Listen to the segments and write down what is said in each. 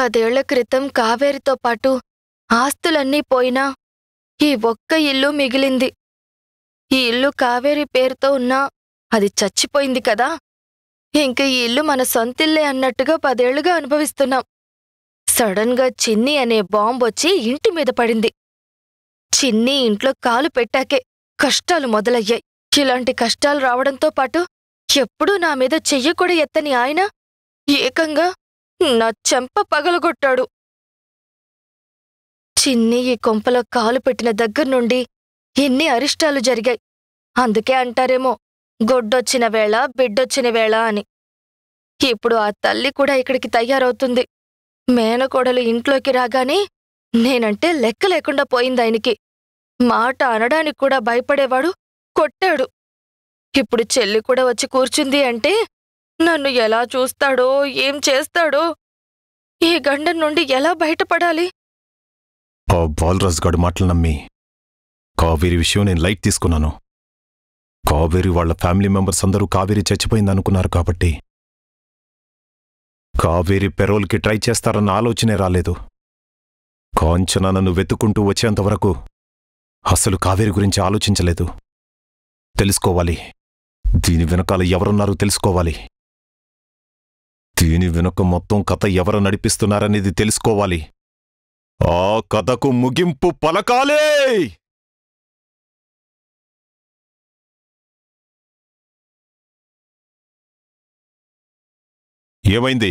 పదేళ్ల క్రితం కావేరితో పాటు ఆస్తులన్నీ పోయినా ఈ ఒక్క ఇల్లు మిగిలింది ఈ ఇల్లు కావేరి పేరుతో ఉన్నా అది చచ్చిపోయింది కదా ఇంక ఈ ఇల్లు మన సొంతిల్లే అన్నట్టుగా పదేళ్లుగా అనుభవిస్తున్నాం సడన్గా చిన్ని అనే బాంబు వచ్చి ఇంటి మీద పడింది చిన్ని ఇంట్లో కాలు పెట్టాకే కష్టాలు మొదలయ్యాయి ఇలాంటి కష్టాలు రావడంతో పాటు ఎప్పుడూ నా మీద చెయ్యి కూడా ఎత్తని ఆయన ఏకంగా నా చెంప పగలగొట్టాడు చిన్ని ఈ కొంపలో కాలు పెట్టిన దగ్గర నుండి ఎన్ని అరిష్టాలు జరిగాయి అందుకే అంటారేమో గొడ్డొచ్చిన వేళ బిడ్డొచ్చిన వేళ అని ఇప్పుడు ఆ తల్లి కూడా ఇక్కడికి తయారవుతుంది మేనకోడలు ఇంట్లోకి రాగానే నేనంటే లెక్క లేకుండా పోయింది ఆయనకి మాట అనడానికి కూడా భయపడేవాడు కొట్టాడు ఇప్పుడు చెల్లి కూడా వచ్చి కూర్చుంది అంటే నన్ను ఎలా చూస్తాడో ఏం చేస్తాడో ఈ గండం నుండి ఎలా బయటపడాలి ఆ బాలరాజు గాడి మాటలు నమ్మి కావేరి విషయం నేను లైట్ తీసుకున్నాను కావేరి వాళ్ళ ఫ్యామిలీ మెంబర్స్ అందరూ కావేరి చచ్చిపోయింది అనుకున్నారు కాబట్టి కావేరి పెరోల్కి ట్రై చేస్తారన్న ఆలోచనే రాలేదు కాంచన నన్ను వెతుకుంటూ వచ్చేంతవరకు అసలు కావేరి గురించి ఆలోచించలేదు తెలుసుకోవాలి దీని వెనకాల ఎవరున్నారో తెలుసుకోవాలి దీని వెనుక మొత్తం కథ ఎవరు నడిపిస్తున్నారనేది తెలుసుకోవాలి ఆ కథకు ముగింపు పలకాలే ఏమైంది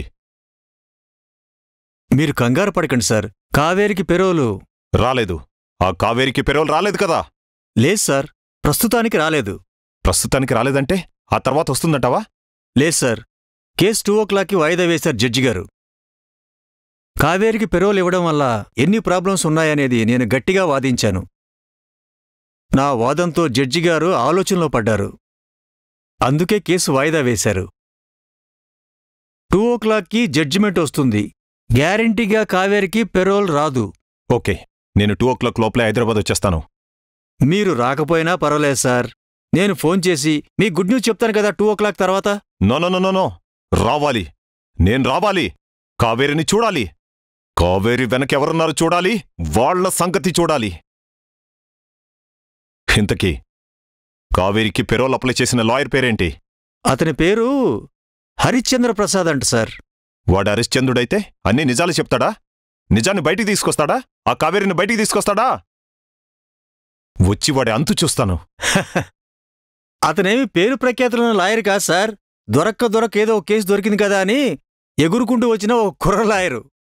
మీరు కంగారు పడకండి సార్ కావేరికి పెరోలు రాలేదు ఆ కావేరికి పెరోల్ రాలేదు కదా లేదు సార్ ప్రస్తుతానికి రాలేదు ప్రస్తుతానికి రాలేదంటే ఆ తర్వాత వస్తుందంటావా లేదు సార్ కేసు టూ ఓ క్లాక్కి వాయిదా వేశారు జడ్జి గారు కావేరికి పెరోల్ ఇవ్వడం వల్ల ఎన్ని ప్రాబ్లమ్స్ ఉన్నాయనేది నేను గట్టిగా వాదించాను నా వాదంతో జడ్జి గారు ఆలోచనలో పడ్డారు అందుకే కేసు వాయిదా వేశారు టూ ఓ క్లాక్కి జడ్జిమెంట్ వస్తుంది గ్యారంటీగా కావేరికి పెరోల్ రాదు ఓకే నేను టూ ఓ క్లాక్ లోపలే హైదరాబాద్ వచ్చేస్తాను మీరు రాకపోయినా పర్వాలేదు సార్ నేను ఫోన్ చేసి మీ గుడ్ న్యూస్ చెప్తాను కదా టూ ఓ క్లాక్ తర్వాత no no no no no రావాలి నేను రావాలి కావేరిని చూడాలి కావేరి వెనకెవరున్నారు చూడాలి వాళ్ళ సంగతి చూడాలి ఇంతకీ కావేరికి పెరోల్ అప్లై చేసిన లాయర్ పేరేంటి అతని పేరు హరిశ్చంద్ర ప్రసాద్ అంట సార్ వాడు హరిశ్చంద్రుడైతే అన్ని నిజాలు చెప్తాడా నిజాన్ని బయటికి తీసుకొస్తాడా ఆ కావేరిని బయటికి తీసుకొస్తాడా వచ్చి వాడి అంతు చూస్తాను అతనేమి పేరు ప్రఖ్యాతులున్న లాయర్ కాదు సార్ దొరక్క దొరక్క ఏదో ఒక కేసు దొరికింది కదా అని ఎగురుకుంటూ వచ్చిన ఒక కుర్ర లాయరు